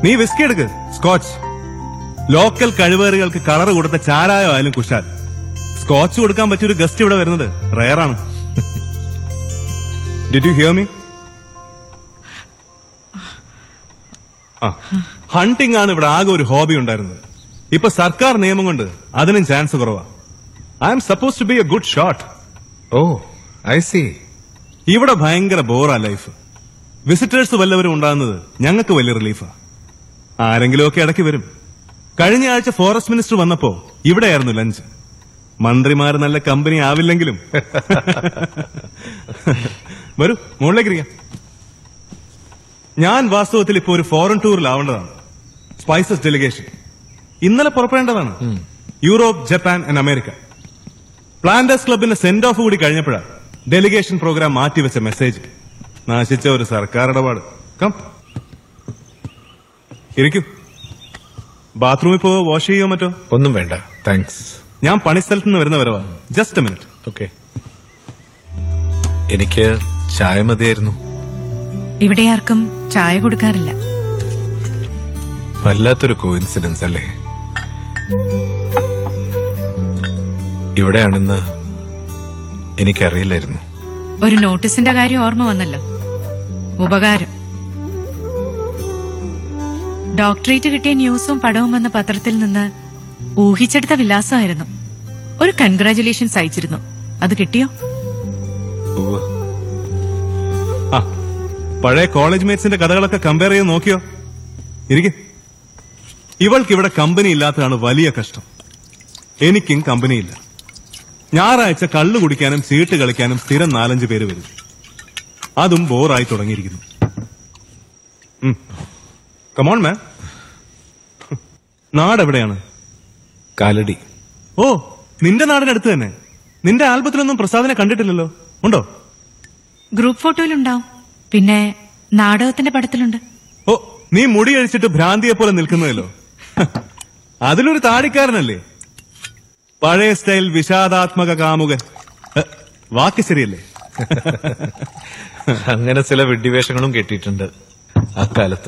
നീ വിസ്കി എടുക്ക് scotch local കഴിവേറുകൾക്ക് colour കൊടുത്ത ചാരായോ ആയാലും കുശാൽ സ്കോച്ച് കൊടുക്കാൻ പറ്റിയ ഒരു ഗസ്റ്റ് ഇവിടെ വരുന്നത് റയറാണ് ഡിഡ് യു ഹിയർ മീ ആ ഹണ്ടിങ് ആണ് ഇവിടെ ആകെ ഒരു ഹോബി ഉണ്ടായിരുന്നത് ഇപ്പൊ സർക്കാർ നിയമം കൊണ്ട് അതിനും ചാൻസ് കുറവാ I'm supposed to be a good shot oh I see ഇവിടെ ഭയങ്കര ബോറാ ലൈഫ് വിസിറ്റേഴ്സ് വല്ലവരും ഉണ്ടാകുന്നത് ഞങ്ങൾക്ക് വലിയ റിലീഫാ ആരെങ്കിലും ഒക്കെ ഇടയ്ക്ക് വരും കഴിഞ്ഞ ആഴ്ച ഫോറസ്റ്റ് മിനിസ്റ്റർ വന്നപ്പോ ഇവിടെയായിരുന്നു ലഞ്ച് മന്ത്രിമാർ നല്ല കമ്പനി ആവില്ലെങ്കിലും വരൂ മുകളിലേക്ക് ഇരിക്കാം ഞാൻ വാസ്തവത്തിൽ ഇപ്പോ ഒരു ഫോറിൻ ടൂറിലാവേണ്ടതാണ് സ്പൈസസ് ഡെലിഗേഷൻ ഇന്നലെ പുറപ്പെടേണ്ടതാണ് Europe Japan and America planters ക്ലബിന്റെ സെന്റ് ഓഫ് കൂടി കഴിഞ്ഞപ്പോഴാണ് ഡെലിഗേഷൻ പ്രോഗ്രാം മാറ്റിവെച്ച മെസ്സേജ് നാശിച്ച ഒരു സർക്കാർ ഇടപാട് കം ഇരിക്കൂ ബാത്റൂമിൽ പോവോ വാഷ് ചെയ്യോ മറ്റോ ഒന്നും വേണ്ട താങ്ക്സ് ഞാൻ പണിസ്ഥലത്ത് നിന്ന് വരുന്ന വരവാ ജസ്റ്റ് മിനിറ്റ് ഓക്കെ എനിക്ക് ചായ മതിയായിരുന്നു ഇവിടെ ആർക്കും ചായ കൊടുക്കാറില്ല വല്ലാത്തൊരു കോയിൻസിഡൻസ് അല്ലേ ഇവിടെയാണെന്ന് എനിക്കറിയില്ലായിരുന്നു ഒരു നോട്ടീസിന്റെ കാര്യം ഓർമ്മ വന്നല്ലോ ഉപകാരം ഡോക്ടറേറ്റ് കിട്ടിയ ന്യൂസും പടവും വന്ന പത്രത്തിൽ നിന്ന് ഊഹിച്ചെടുത്ത വിലാസമായിരുന്നു ഒരു കൺഗ്രാചുലേഷൻസ് അയച്ചിരുന്നു അത് കിട്ടിയോ ഉവ്വ്. ആ പഴയ കോളേജ് മേറ്റ്സിന്റെ കഥകളൊക്കെ കമ്പയർ ചെയ്ത് നോക്കിയോ ഇരിക്കെ ഇവൾക്ക് ഇവിടെ കമ്പനി ഇല്ലാത്തതാണ് വലിയ കഷ്ടം എനിക്കും കമ്പനിയില്ല ഞായറാഴ്ച കള്ളു കുടിക്കാനും ചീട്ട് കളിക്കാനും സ്ഥിരം നാലഞ്ച് പേര് വരും അതും ബോറായി തുടങ്ങിയിരിക്കുന്നു കമോൺ മാൻ നാടെവിടെയാണ് കാലടി ഓ നിന്റെ നാടിനടുത്ത് തന്നെ നിന്റെ ആൽബത്തിലൊന്നും പ്രസാദിനെ കണ്ടിട്ടില്ലല്ലോ ഉണ്ടോ ഗ്രൂപ്പ് ഫോട്ടോയിലുണ്ടാവും പിന്നെ നാടകത്തിന്റെ പടത്തിലുണ്ട് ഓ നീ മുടി അഴിച്ചിട്ട് ഭ്രാന്തിയെ പോലെ നിൽക്കുന്നതല്ലോ അതിലൊരു താടിക്കാരനല്ലേ പഴയ സ്റ്റൈൽ വിഷാദാത്മക കാമുകൻ ഹ, വാക്ക് ശരിയല്ലേ അങ്ങനെ ചില വിഡ്ഢിവേഷങ്ങളും കെട്ടിയിട്ടുണ്ട് അക്കാലത്ത്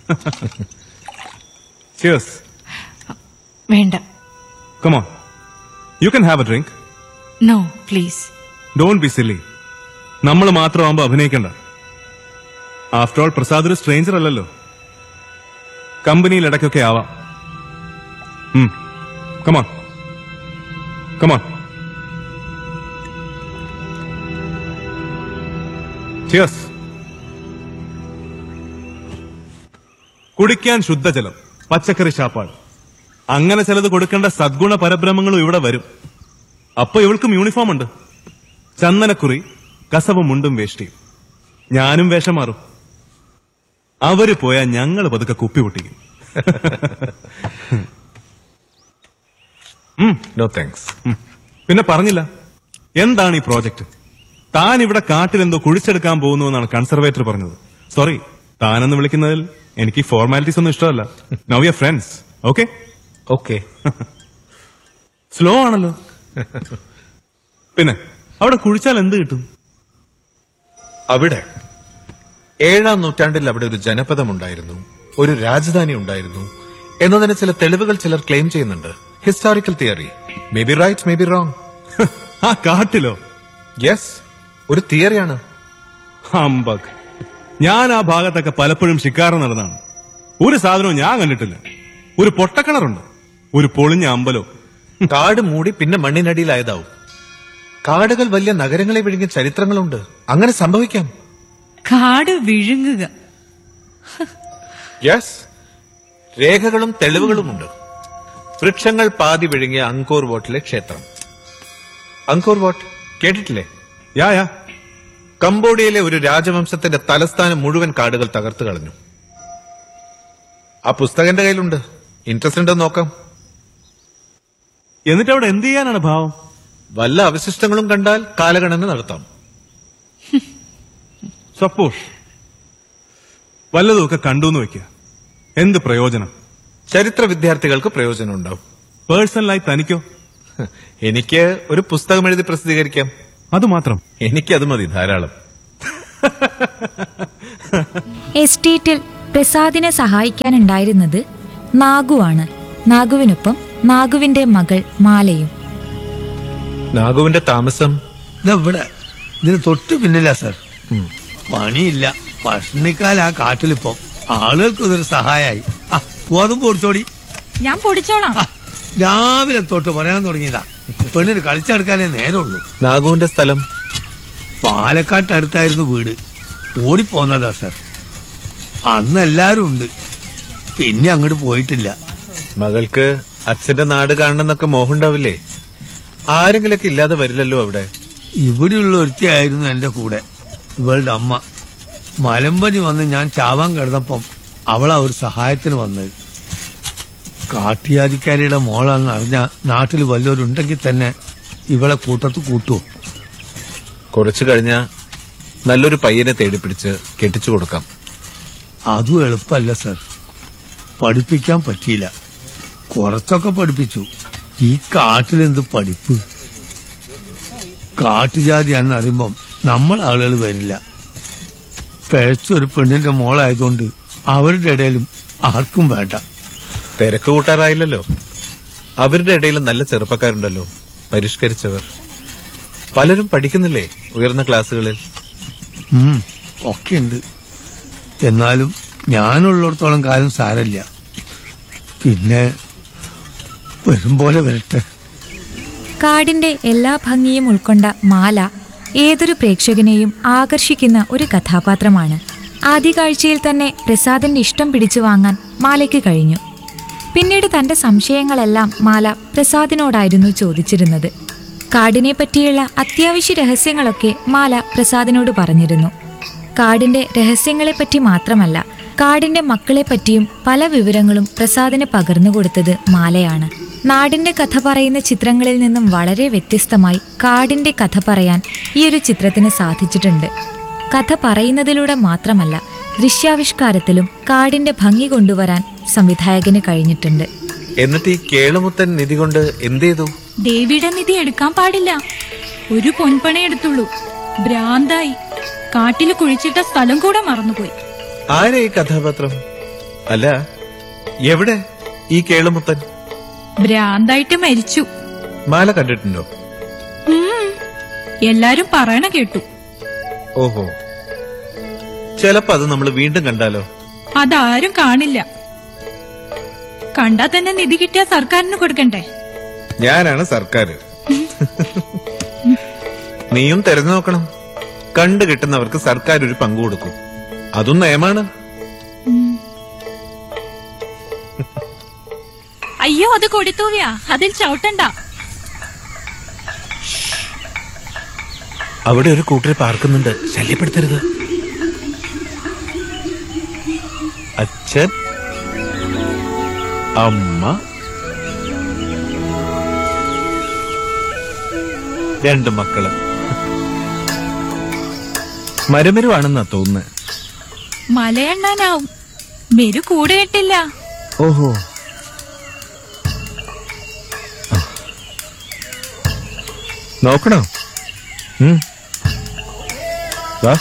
ചിയേഴ്സ് വേണ്ട come on you can have a drink no please don't be silly നമ്മൾ മാത്രമാകുമ്പോ അഭിനയിക്കണ്ട ആഫ്റ്റർ ഓൾ പ്രസാദ് ഒരു സ്ട്രേഞ്ചർ അല്ലല്ലോ കമ്പനിയിൽ ഇടയ്ക്കൊക്കെ ആവാം കമോൺ കമോൺ ചിയേഴ്സ് കുടിക്കാൻ ശുദ്ധജലം പച്ചക്കറി ശാപ്പാട് അങ്ങനെ ചിലത് കൊടുക്കേണ്ട സദ്ഗുണ പരബ്രഹ്മങ്ങളും ഇവിടെ വരും അപ്പൊ ഇവൾക്കും യൂണിഫോം ഉണ്ട് ചന്ദനക്കുറി കസവ് മുണ്ടും വേഷ്ടിയും ഞാനും വേഷം മാറും അവര് പോയാ ഞങ്ങൾ പതുക്കെ കുപ്പി പൊട്ടിക്കും നോ താങ്ക്സ് ഉം. പിന്നെ പറഞ്ഞില്ല എന്താണ് ഈ പ്രോജക്റ്റ് താൻ ഇവിടെ കാട്ടിലെന്തോ കുഴിച്ചെടുക്കാൻ പോകുന്നു എന്നാണ് കൺസർവേറ്റർ പറഞ്ഞത് സോറി താനെന്ന് വിളിക്കുന്നതിൽ എനിക്ക് ഫോർമാലിറ്റീസ് ഒന്നും ഇഷ്ടമല്ല now your friends okay okay slow ആണല്ലോ പിന്നെ അവിടെ കുഴിച്ചാൽ എന്ത് കിട്ടും അവിടെ ഏഴാം നൂറ്റാണ്ടിൽ അവിടെ ഒരു ജനപദം ഉണ്ടായിരുന്നു ഒരു രാജധാനി ഉണ്ടായിരുന്നു എന്നതിന് ചില തെളിവുകൾ ചിലർ ക്ലെയിം ചെയ്യുന്നുണ്ട് historical theory maybe right maybe wrong ആ കാട്ടിലോ യെസ് ഒരു തിയറിയാണ് ഹംബക് ഞാൻ ആ ഭാഗത്തൊക്കെ പലപ്പോഴും ശിക്കാറ് നടന്നാണ് ഒരു സാധനവും ഞാൻ കണ്ടിട്ടില്ല ഒരു പൊട്ടക്കിണറുണ്ട് ഒരു പൊളിഞ്ഞ അമ്പലോ കാട് മൂടി പിന്നെ മണ്ണിനടിയിലായതാവും കാടുകൾ വലിയ നഗരങ്ങളെ വിഴുങ്ങിയ ചരിത്രങ്ങളുണ്ട് അങ്ങനെ സംഭവിക്കാം കാട് വിഴുങ്ങുക യെസ് രേഖകളും തെളിവുകളുമുണ്ട് വൃക്ഷങ്ങൾ പാതി വിഴുങ്ങിയ അങ്കോർ വോട്ടിലെ ക്ഷേത്രം അങ്കോർ വോട്ട് കേട്ടിട്ടില്ലേ യാ യാ കംബോഡിയയിലെ ഒരു രാജവംശത്തിന്റെ തലസ്ഥാനം മുഴുവൻ കാടുകൾ തകർത്തു കളഞ്ഞു ആ പുസ്തകം എന്റെ കയ്യിലുണ്ട് ഇൻട്രസ്റ്റ് ഉണ്ടെന്ന് നോക്കാം എന്നിട്ട് അവിടെ എന്ത് ചെയ്യാനാണ് ഭാവം വല്ല അവശിഷ്ടങ്ങളും കണ്ടാൽ കാലഗണന നടത്താം സപ്പോസ് വല്ലതുമൊക്കെ കണ്ടു എന്ന് വെക്കുക എന്ത് പ്രയോജനം ചരിത്ര വിദ്യാർത്ഥികൾക്ക് പ്രയോജനം ഉണ്ടാവും പേഴ്സണലായി തനിക്കോ എനിക്ക് ഒരു പുസ്തകം എഴുതി പ്രസിദ്ധീകരിക്കാം അത് മാത്രം എനിക്കത് മതി ധാരാളം എസ്റ്റേറ്റിൽ പ്രസാദിനെ സഹായിക്കാനുണ്ടായിരുന്നത് നാഗുവാണ് നാഗുവിനൊപ്പം നാഗുവിന്റെ മകൾ മാലയും നാഗുവിന്റെ താമസം ഇതാ ഇവിടെ ഇതിന് തൊട്ട് പിന്നില്ല സർ പണിയില്ല ഭക്ഷണിക്കാല ആ കാട്ടിലിപ്പം ആളുകൾക്ക് ഇതൊരു സഹായായി ആ ഗോതമ്പ് പൊടിച്ചോടി ഞാൻ പൊടിച്ചോളാം ആ, രാവിലെ തൊട്ട് പറയാൻ തുടങ്ങിയതാ പെണ്ണിന് കളിച്ചെടുക്കാനേ നേരമുള്ളൂ നാഗുവിന്റെ സ്ഥലം പാലക്കാട്ട് അടുത്തായിരുന്നു വീട് ഓടിപ്പോന്നതാ സർ അന്ന് എല്ലാരും ഉണ്ട് പിന്നെ അങ്ങോട്ട് പോയിട്ടില്ല മകൾക്ക് അച്ഛന്റെ നാട് കാണണമെന്നൊക്കെ മോഹമുണ്ടാവില്ലേ ആരെങ്കിലൊക്കെ ഇല്ലാതെ വരില്ലല്ലോ അവിടെ ഇവിടെയുള്ള ഒരുത്തിയായിരുന്നു എന്റെ കൂടെ ഇവളുടെ അമ്മ മലമ്പനി വന്ന് ഞാൻ ചാവാൻ കിടന്നപ്പം അവളാ ഒരു സഹായത്തിന് വന്നത് കാട്ടിയാദിക്കാരിയുടെ മോളാന്ന് അറിഞ്ഞ നാട്ടിൽ വല്ലവരുണ്ടെങ്കിൽ തന്നെ ഇവളെ കൂട്ടത്ത് കൂട്ടുവോ കുറച്ചു കഴിഞ്ഞാ നല്ലൊരു പയ്യനെ തേടിപ്പിടിച്ച് കെട്ടിച്ചു കൊടുക്കാം അതും എളുപ്പമല്ല സർ പഠിപ്പിക്കാൻ പറ്റിയില്ല കുറച്ചൊക്കെ പഠിപ്പിച്ചു ഈ കാട്ടിലെന്ത് പഠിപ്പ് കാട്ടുജാതിയാണെന്ന് അറിയുമ്പം നമ്മൾ ആളുകൾ വരില്ല പിഴച്ചൊരു പെണ്ണിന്റെ മോളായതുകൊണ്ട് അവരുടെ ഇടയിലും ആർക്കും വേണ്ട തിരക്ക് കൂട്ടാറായില്ലല്ലോ അവരുടെ ഇടയിൽ നല്ല ചെറുപ്പക്കാരുണ്ടല്ലോ പരിഷ്കരിച്ചവർ പലരും പഠിക്കുന്നില്ലേ ഉയർന്ന ക്ലാസ്സുകളിൽ ഉം, ഒക്കെയുണ്ട് എന്നാലും ഞാനുള്ളിടത്തോളം കാലം സാരല്ല പിന്നെ വരും പോലെ വരട്ടെ കാടിന്റെ എല്ലാ ഭംഗിയും ഉൾക്കൊണ്ട മാല ഏതൊരു പ്രേക്ഷകനെയും ആകർഷിക്കുന്ന ഒരു കഥാപാത്രമാണ് ആദ്യ കാഴ്ചയിൽ തന്നെ പ്രസാദിന്റെ ഇഷ്ടം പിടിച്ചു വാങ്ങാൻ മാലയ്ക്ക് കഴിഞ്ഞു പിന്നീട് തന്റെ സംശയങ്ങളെല്ലാം മാല പ്രസാദിനോടായിരുന്നു ചോദിച്ചിരുന്നത് കാടിനെ പറ്റിയുള്ള അത്യാവശ്യ രഹസ്യങ്ങളൊക്കെ മാല പ്രസാദിനോട് പറഞ്ഞിരുന്നു കാടിന്റെ രഹസ്യങ്ങളെപ്പറ്റി മാത്രമല്ല കാടിന്റെ മക്കളെപ്പറ്റിയും പല വിവരങ്ങളും പ്രസാദിന് പകർന്നു കൊടുത്തത് മാലയാണ് നാടിന്റെ കഥ പറയുന്ന ചിത്രങ്ങളിൽ നിന്നും വളരെ വ്യത്യസ്തമായി കാടിന്റെ കഥ പറയാൻ ഈ ഒരു ചിത്രത്തിന് സാധിച്ചിട്ടുണ്ട് കഥ പറയുന്നതിലൂടെ മാത്രമല്ല ദൃശ്യാവിഷ്കാരത്തിലും കാടിന്റെ ഭംഗി കൊണ്ടുവരാൻ സംവിധായകന് കഴിഞ്ഞിട്ടുണ്ട് എന്നിട്ട് ഈ കേളുമുത്തൻ നിധി കൊണ്ട് എന്ത് ചെയ്തു ദേവിയുടെ നിധി എടുക്കാൻ പാടില്ല ഒരു പൊൻപണേ എടുത്തുള്ളൂ ഭ്രാന്തായി കാട്ടില് കുഴിച്ചിട്ട സ്ഥലം കൂടെ മറന്നുപോയി ആരാ ഈ കഥാപാത്രം അല്ല എവിടെ ഈ കേളുമുത്തൻ ഭ്രാന്തായിട്ട് മരിച്ചു മാല കണ്ടിട്ടുണ്ടോ ഉം. എല്ലാരും പറയണ കേട്ടു ഓഹോ ചിലപ്പോ അത് നമ്മൾ വീണ്ടും കണ്ടാലോ അതാരും കാണില്ല കണ്ടാ തന്നെ നിധി കിട്ടിയ സർക്കാരിന് കൊടുക്കണ്ടേ ഞാനാണ് സർക്കാർ നീയും തെരഞ്ഞു നോക്കണം കണ്ടു കിട്ടുന്നവർക്ക് സർക്കാർ ഒരു പങ്കു കൊടുക്കും അതും നയമാണ് അയ്യോ അത് കൊടുത്തൂവ്യാ അതിൽ ചവിട്ടണ്ട അവിടെ ഒരു കൂട്ടർ പാർക്കുന്നുണ്ട് ശല്യപ്പെടുത്തരുത് അച്ഛൻ അമ്മ രണ്ട് മക്കള് മരമരുവാണെന്നാ തോന്നുന്നത് മലയെണ്ണാനാവും മെരു കൂടെ കെട്ടില്ല ഓഹോ നോക്കണോ ഉം. ദാ.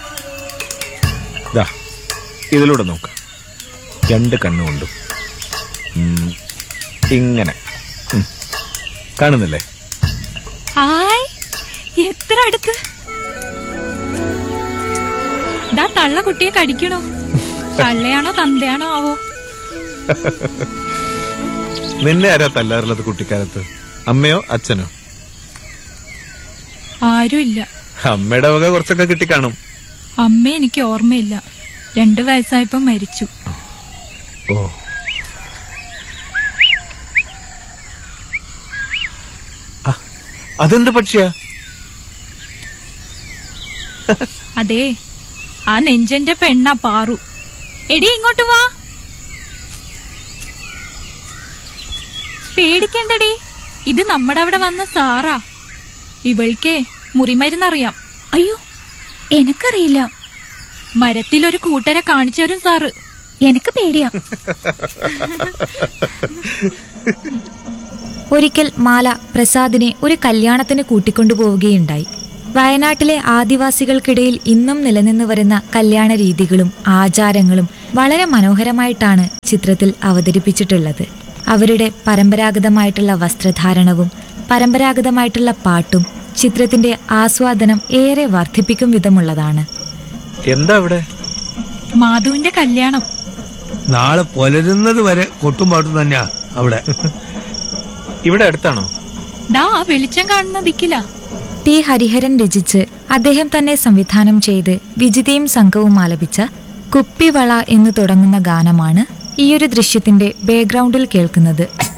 ദാ, ഇതിലൂടെ നോക്ക രണ്ട് കണ്ണുകൊണ്ടും ഉം. ഇങ്ങനെ ഉം. കാണുന്നില്ലേ ആയ് എത്ര അടുത്ത് ദാ തള്ള കുട്ടിയെ കടിക്കണോ തള്ളയാണോ തന്തയാണോ ആവോ നിന്നെ ആരാ തല്ലാറുള്ളത് കുട്ടിക്കാലത്ത് അമ്മയോ അച്ഛനോ ആരുമില്ല അമ്മയുടെ വക കുറച്ചൊക്കെ കിട്ടിക്കാണും അമ്മ എനിക്ക് ഓർമ്മയില്ല രണ്ടു വയസ്സായപ്പോ മരിച്ചു ഓ ആ, അതെന്ത് പക്ഷിയാ അതെ ആ നെഞ്ചന്റെ പെണ്ണാ പാറു എടി ഇങ്ങോട്ട് വാ പേടിക്കണ്ടടി ഇത് നമ്മുടെ അവിടെ വന്ന സാറാ ഇവൾക്കേ മുറിമരുന്നറിയാം അയ്യോ എനക്കറിയില്ല മരത്തിലൊരു കൂട്ടരെ കാണിച്ചവരും സാറ് എനക്ക് പേടിയാ ഒരിക്കൽ മാല പ്രസാദിനെ ഒരു കല്യാണത്തിന് കൂട്ടിക്കൊണ്ടുപോവുകയുണ്ടായി വയനാട്ടിലെ ആദിവാസികൾക്കിടയിൽ ഇന്നും നിലനിന്നു വരുന്ന കല്യാണ രീതികളും ആചാരങ്ങളും വളരെ മനോഹരമായിട്ടാണ് ചിത്രത്തിൽ അവതരിപ്പിച്ചിട്ടുള്ളത് അവരുടെ പരമ്പരാഗതമായിട്ടുള്ള വസ്ത്രധാരണവും പരമ്പരാഗതമായിട്ടുള്ള പാട്ടും ചിത്രത്തിന്റെ ആസ്വാദനം ഏറെ വർദ്ധിപ്പിക്കും വിധമുള്ളതാണ് എന്താ അവിടെ മാധുവിന്റെ കല്യാണം നാളെ പുലരുന്നത് വരെ കൊട്ടും പാട്ടും തന്നെയാ അവിടെ ഇവിടെ അടുത്താണോ ദാ ആ വെളിച്ചം കാണുന്ന ദിക്കില ടി ഹരിഹരൻ രചിച്ച് അദ്ദേഹം തന്നെ സംവിധാനം ചെയ്ത് വിജിതയും സംഘവും ആലപിച്ച കുപ്പിവള എന്ന് തുടങ്ങുന്ന ഗാനമാണ് ഈയൊരു ദൃശ്യത്തിന്റെ ബാക്ക്ഗ്രൗണ്ടിൽ കേൾക്കുന്നത്